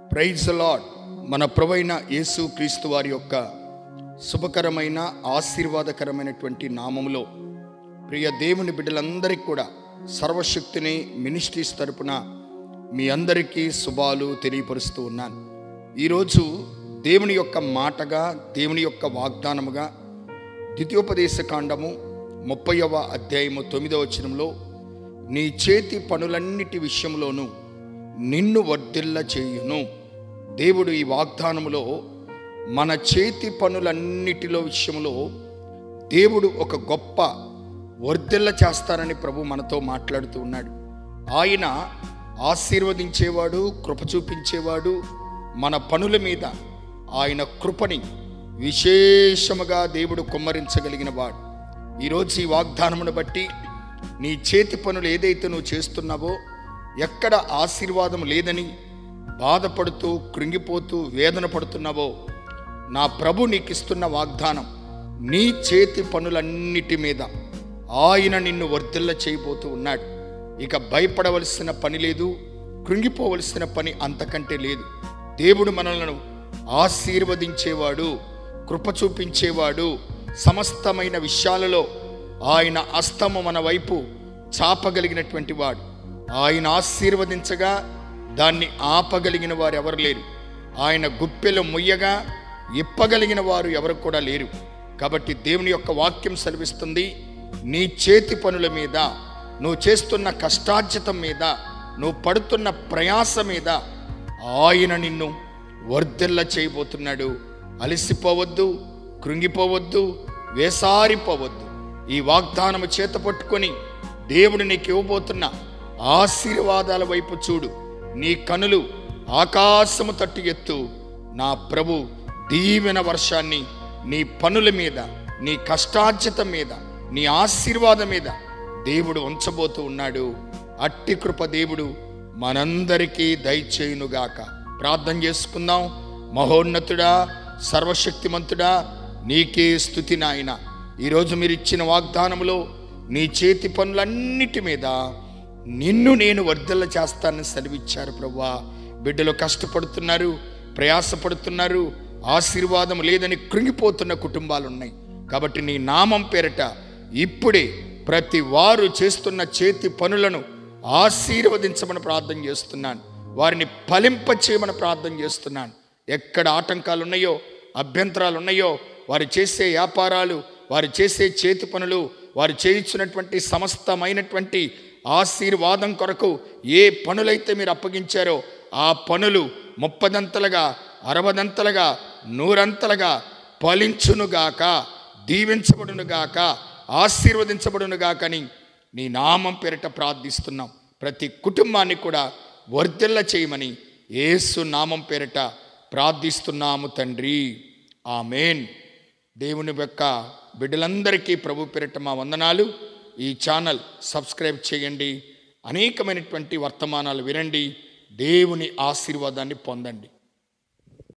praise lord మన ప్రభైన యేసు క్రీస్తు వారి యొక్క శుభకరమైన ఆశీర్వాదకరమైనటువంటి నామములో ప్రియ దేవుని బిడ్డలందరికీ కూడా సర్వశక్తిని మినిస్ట్రీస్ తరపున మీ అందరికీ శుభాలు తెలియపరుస్తూ ఉన్నాను ఈరోజు దేవుని యొక్క మాటగా దేవుని యొక్క వాగ్దానముగా ద్వితీయోపదేశ కాండము ముప్పైవ అధ్యాయము తొమ్మిదవ వచనంలో నీ చేతి పనులన్నిటి విషయంలోనూ నిన్ను వర్ధిల్ల చేయును దేవుడు ఈ వాగ్దానములో మన చేతి పనులన్నిటిలో విషయంలో దేవుడు ఒక గొప్ప వర్ధిల్ల చేస్తారని ప్రభు మనతో మాట్లాడుతూ ఉన్నాడు ఆయన ఆశీర్వదించేవాడు కృప చూపించేవాడు మన పనుల మీద ఆయన కృపని విశేషముగా దేవుడు కుమ్మరించగలిగిన వాడు ఈరోజు ఈ వాగ్దానమును బట్టి నీ చేతి పనులు ఏదైతే నువ్వు చేస్తున్నావో ఎక్కడ ఆశీర్వాదం లేదని బాధపడుతూ కృంగిపోతూ వేదన పడుతున్నావో నా ప్రభు నీకు ఇస్తున్న వాగ్దానం నీ చేతి పనులన్నిటి మీద ఆయన నిన్ను వర్ధిల్ల చేయబోతూ ఉన్నాడు ఇక భయపడవలసిన పని లేదు కృంగిపోవలసిన పని అంతకంటే లేదు దేవుడు మనలను ఆశీర్వదించేవాడు కృప చూపించేవాడు సమస్తమైన విషయాలలో ఆయన అస్తము మన వైపు చాపగలిగినటువంటి వాడు ఆయన ఆశీర్వదించగా దాన్ని ఆపగలిగిన వారు ఎవరు లేరు ఆయన గుప్పెలు ముయ్యగా ఇప్పగలిగిన వారు ఎవరు కూడా లేరు కాబట్టి దేవుని యొక్క వాక్యం సెలవిస్తుంది నీ చేతి పనుల మీద నువ్వు చేస్తున్న కష్టార్జితం మీద నువ్వు పడుతున్న ప్రయాస మీద ఆయన నిన్ను వర్ధిల్ల చేయబోతున్నాడు అలసిపోవద్దు కృంగిపోవద్దు వేసారిపోవద్దు ఈ వాగ్దానము చేత పట్టుకొని దేవుడు నీకు ఇవ్వబోతున్న ఆశీర్వాదాల వైపు చూడు నీ కనులు ఆకాశము తట్టు ఎత్తు నా ప్రభు దీవెన వర్షాన్ని నీ పనుల మీద నీ కష్టార్జితం మీద నీ ఆశీర్వాదం మీద దేవుడు ఉంచబోతూ ఉన్నాడు అట్టి కృప దేవుడు మనందరికీ దయచేయునుగాక ప్రార్థన చేసుకుందాం మహోన్నతుడా సర్వశక్తిమంతుడా నీకే స్థుతి నాయన ఈరోజు మీరు ఇచ్చిన వాగ్దానములో నీ చేతి పనులన్నిటి మీద నిన్ను నేను వర్ధల్ల చేస్తానని సెలవిచ్చారు ప్రవ్వా బిడ్డలు కష్టపడుతున్నారు ప్రయాసపడుతున్నారు ఆశీర్వాదం లేదని కృంగిపోతున్న కుటుంబాలు ఉన్నాయి కాబట్టి నీ నామం పేరట ఇప్పుడే ప్రతి వారు చేస్తున్న చేతి పనులను ఆశీర్వదించమని ప్రార్థన చేస్తున్నాను వారిని ఫలింప చేయమని ప్రార్థన చేస్తున్నాను ఎక్కడ ఆటంకాలు ఉన్నాయో అభ్యంతరాలు ఉన్నాయో వారు చేసే వ్యాపారాలు వారు చేసే చేతి పనులు వారు చేయించినటువంటి సమస్తమైనటువంటి ఆశీర్వాదం కొరకు ఏ పనులైతే మీరు అప్పగించారో ఆ పనులు ముప్పదంతలుగా అరవదంతలుగా నూరంతలుగా ఫలించునుగాక దీవించబడునుగాక ఆశీర్వదించబడునుగాకని నీ నామం పేరిట ప్రార్థిస్తున్నాం ప్రతి కుటుంబాన్ని కూడా వర్ధిల్ల చేయమని ఏసు నామం పేరిట ప్రార్థిస్తున్నాము తండ్రి ఆమెన్ దేవుని యొక్క బిడ్డలందరికీ ప్రభు పేరిట మా వందనాలు ఈ ఛానల్ సబ్స్క్రైబ్ చేయండి అనేకమైనటువంటి వర్తమానాలు వినండి దేవుని ఆశీర్వాదాన్ని పొందండి